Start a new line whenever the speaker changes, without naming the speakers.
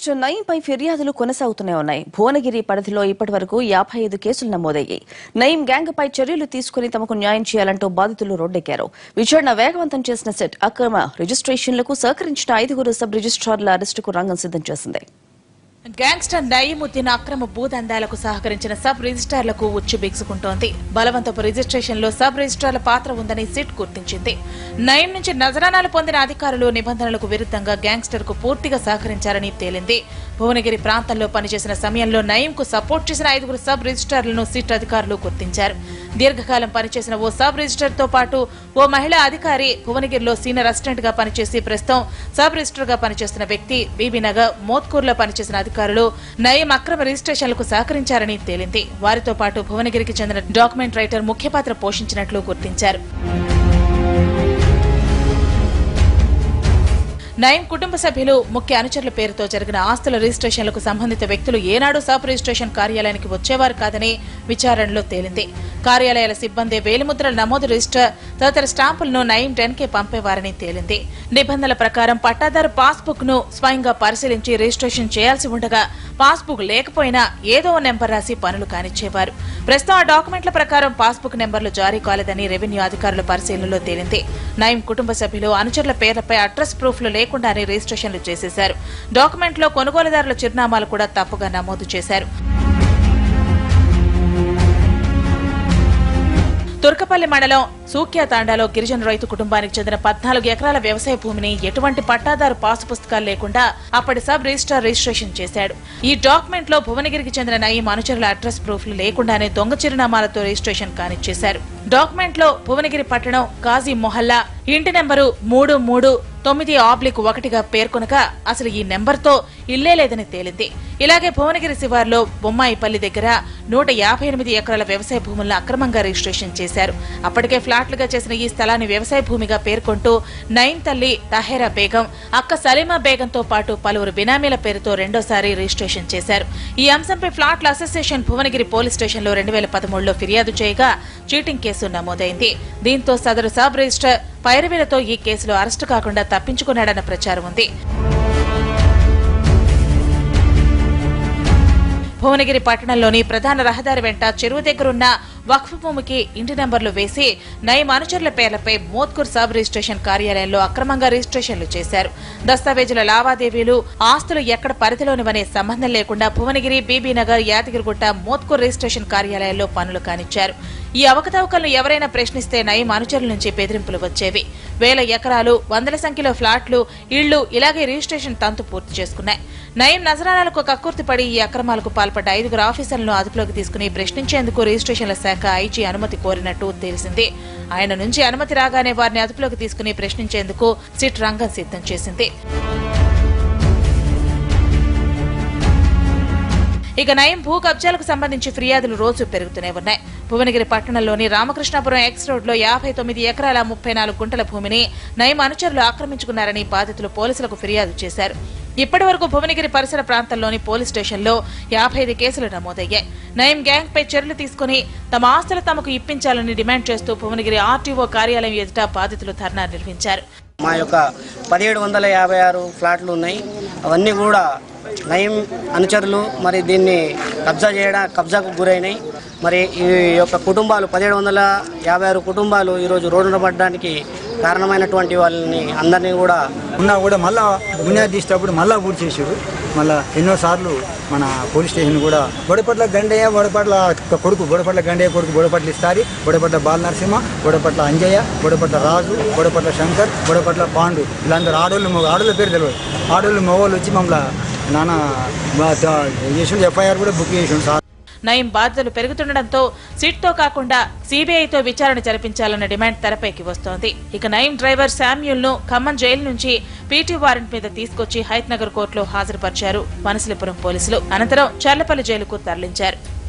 gangster నయీంపై ఫిర్యాదులు కొనసాగుతూనే ఉన్నాయి భువనగిరి పరిధిలో ఇప్పటి వరకు యాభై ఐదు కేసులు నమోదయ్యాయి నయీం గ్యాంగ్పై చర్యలు తీసుకుని తమకు న్యాయం చేయాలంటూ బాధితులు రోడ్డెక్కారు విచారణ వేగవంతం చేసిన సెట్ అక్రమ రిజిస్ట్రేషన్లకు సహకరించిన ఐదుగురు సబ్ రిజిస్ట్రార్ల అరెస్టుకు రంగం సిద్ధం చేసింది
గ్యాంగ్స్టర్ నయీముద్దీన్ అక్రమ భూదందాలకు సహకరించిన సబ్ రిజిస్ట్రార్లకు ఉచ్చు బిగుసుకుంటోంది బలవంతపు రిజిస్ట్రేషన్లో సబ్ రిజిస్ట్రార్ల పాత్ర ఉందని సిట్ గుర్తించింది నయీం నుంచి నజరానాలు పొందిన అధికారులు నిబంధనలకు విరుద్ధంగా గ్యాంగ్స్టర్ కు పూర్తిగా సహకరించారని తేలింది భువనగిరి ప్రాంతంలో పనిచేసిన సమయంలో నయీంకు సపోర్ట్ చేసిన ఐదుగురు సబ్ రిజిస్ట్రార్లను సిట్ అధికారులు గుర్తించారు దీర్ఘకాలం పనిచేసిన ఓ సబ్ రిజిస్టర్ తో పాటు ఓ మహిళా అధికారి భువనగిరిలో సీనియర్ అసిస్టెంట్ గా పనిచేసి ప్రస్తుతం సబ్ రిజిస్టర్ గా పనిచేస్తున్న వ్యక్తి బీబీనగర్ మోత్కూర్లో పనిచేసిన అధికారులు నయీం అక్రమ రిజిస్ట్రేషన్లకు సహకరించారని తేలింది వారితో పాటు భువనగిరికి చెందిన డాక్యుమెంట్ రైటర్ ముఖ్య పాత్ర పోషించినట్లు గుర్తించారు నయం కుటుంబ సభ్యులు ముఖ్య అనుచరుల పేరుతో జరిగిన ఆస్తుల రిజిస్ట్రేషన్లకు సంబంధిత వ్యక్తులు ఏనాడు సబ్ రిజిస్ట్రేషన్ కార్యాలయానికి వచ్చేవారు కాదని విచారణలో తేలింది కార్యాలయాల సిబ్బంది వేలిముద్రల నమోదు రిజిస్టర్ తదితర స్టాంపులను నయం టెన్ కే పంపేవారని తేలింది నిబంధనల ప్రకారం పట్టాదారు పాస్బుక్ ను స్వయంగా పరిశీలించి రిజిస్ట్రేషన్ చేయాల్సి ఉండగా పాస్బుక్ లేకపోయినా ఏదో ఓ నెంబర్ రాసి పనులు కానిచ్చేవారు ప్రస్తుతం ఆ డాక్యుమెంట్ల ప్రకారం పాస్బుక్ నెంబర్లు జారీ కాలేదని రెవెన్యూ అధికారుల పరిశీలనలో తేలింది నయం కుటుంబ సభ్యులు అనుచరుల పేర్లపై అడ్రస్ ప్రూఫ్లు లేకుండానే రిజిస్ట్రేషన్లు చేసేశారు డాక్యుమెంట్లో కొనుగోలుదారుల చిరునామాలు కూడా తప్పుగా నమోదు చేశారు తుర్కపల్లి మండలం సూక్యా తాండాలో గిరిజన రైతు కుటుంబానికి చెందిన పద్నాలుగు ఎకరాల వ్యవసాయ భూమిని ఎటువంటి పట్టాదారు పాసు పుస్తకాలు లేకుండా అప్పటి సబ్ రిజిస్ట్రార్ రిజిస్ట్రేషన్ చేశాడు ఈ డాక్యుమెంట్ లో భువనగిరికి చెందిన నయీం అనుచరుల అడ్రస్ ప్రూఫ్లు లేకుండానే దొంగ చిరునామాలతో రిజిస్ట్రేషన్ కానిచ్చేశారు డాక్యుమెంట్ లో భువనగిరి పట్టణం కాజీ మొహల్లా ఇంటి నెంబరు మూడు మూడు తొమ్మిది ఆబ్లిక్ ఒకటిగా పేర్కొనక అసలు ఈ నెంబర్తో ఇల్లే లేదని తేలింది ఇలాగే భువనగిరి శివార్లో బొమ్మాయిపల్లి దగ్గర నూట యాభై ఎనిమిది ఎకరాల వ్యవసాయ భూములను అక్రమంగా రిజిస్ట్రేషన్ చేశారు అప్పటికే ఫ్లాట్లుగా చేసిన ఈ స్థలాన్ని వ్యవసాయ భూమిగా పేర్కొంటూ నైన్ తల్లి తహేరా బేగం అక్క సలీమా బేగంతో పాటు పలువురు బినామీల పేరుతో రెండోసారి రిజిస్ట్రేషన్ చేశారు ఈ అంశంపై ఫ్లాట్ల అసోసియేషన్ భువనగిరి పోలీస్ స్టేషన్లో రెండు వేల పదమూడులో ఫిర్యాదు చేయగా చీటింగ్ కేసు నమోదైంది దీంతో సదరు సబ్ రిజిస్టర్ పైరవీలతో ఈ కేసులో అరెస్టు కాకుండా తప్పించుకున్నాడన్న ప్రచారం ఉంది భువనగిరి పట్టణంలోని ప్రధాన రహదారి వెంట చెరువు దగ్గరున్న వక్ఫ్ భూమికి ఇంటి నెంబర్లు వేసి నయం అనుచరుల పేర్లపై మోత్కూర్ సబ్ రిజిస్ట్రేషన్ కార్యాలయంలో అక్రమంగా రిజిస్ట్రేషన్లు చేశారు దస్తావేజుల లావాదేవీలు ఆస్తులు ఎక్కడ పరిధిలోనివనే సంబంధం లేకుండా భువనగిరి బీబీనగర్ యాదగిరిగుట్ట మోత్కూర్ రిజిస్ట్రేషన్ కార్యాలయాల్లో పనులు కానిచ్చారు ఈ అవకతవకలను ఎవరైనా ప్రశ్నిస్తే నయం అనుచరుల నుంచి బెదిరింపులు వచ్చేవి వేల ఎకరాలు వందల సంఖ్యలో ఫ్లాట్లు ఇళ్లు ఇలాగే రిజిస్ట్రేషన్ తంతు పూర్తి చేసుకున్నాయి నయం నజరానాలకు కక్కుర్తిపడి ఈ అక్రమాలకు పాల్పడ్డ ఐదుగురు ఆఫీసర్లను అదుపులోకి తీసుకుని ప్రశ్నించేందుకు రిజిస్ట్రేషన్ల శాఖ ఐజీ అనుమతి కోరినట్టు తెలిసింది ఆయన నుంచి అనుమతి రాగానే వారిని అదుపులోకి తీసుకుని ప్రశ్నించేందుకు సిట్ రంగం సిద్ధం చేసింది ఇక నయం భూ కబ్జాలకు సంబంధించి ఫిర్యాదులు రోజు పెరుగుతూనే ఉన్నాయి భువనగిరి పట్టణంలోని రామకృష్ణాపురం ఎక్స్ రోడ్ లో యాభై తొమ్మిది ఎకరాల ముప్పై నాలుగు గుంటల భూమిని నయం అనుచరులు ఆక్రమించుకున్నారని బాధితులు పోలీసులకు ఫిర్యాదు చేశారు ఇప్పటి వరకు భువనగిరి పరిసర ప్రాంతాల్లోని పోలీస్ స్టేషన్లో యాభై ఐదు కేసులు నమోదయ్యాయి నయం గ్యాంగ్ పై చర్యలు తీసుకుని తమ ఆస్తులు తమకు ఇప్పించాలని డిమాండ్ చేస్తూ భువనగిరి ఆర్టీఓ కార్యాలయం ఎదుట బాధితులు ధర్నా నిర్వహించారు
మా యొక్క పదిహేడు వందల యాభై ఆరు ఫ్లాట్లు ఉన్నాయి అవన్నీ కూడా నయం అనుచరులు మరి దీన్ని కబ్జా చేయడా కబ్జాకు గురైనాయి మరి ఈ యొక్క కుటుంబాలు పదిహేడు వందల యాభై ఆరు కుటుంబాలు ఈరోజు రోడ్డున పడడానికి కారణమైనటువంటి వాళ్ళని అందరినీ కూడా
ఉన్నా కూడా మళ్ళా బునియాది తీసేటప్పుడు మళ్ళా పూర్తి చేసారు మళ్ళా ఎన్నోసార్లు మన పోలీస్ స్టేషన్ కూడా బొడపట్ల గండయ్య బొడపట్ల కొడుకు బొడపట్ల గండయ్య కొడుకు బొడపట్ల ఇస్తారి బొడపట్ల బాల నరసింహ బొడపట్ల అంజయ్య బొడపట్ల రాజు బొడపట్ల శంకర్ బొడపట్ల పాండు వీళ్ళందరూ ఆడోళ్ళు మగ ఆడోళ్ళ పేరు తెలియదు ఆడోళ్ళు మగవాళ్ళు వచ్చి మమ్మల్ని నాన్న చేసిండు ఎఫ్ఐఆర్ కూడా బుక్ చేసిండు సార్
నయం బాధ్యతలు పెరుగుతుండటంతో సిట్తో కాకుండా సీబీఐతో విచారణ జరిపించాలన్న డిమాండ్ తెరపైకి వస్తోంది ఇక నయం డ్రైవర్ శామ్యూల్ ను ఖమ్మం జైలు నుంచి పీటీ వారెంట్ మీద తీసుకొచ్చి హైత్ నగర్ కోర్టులో హాజరుపరిచారు వనసలిపురం పోలీసులు అనంతరం చర్లపల్లి జైలుకు తరలించారు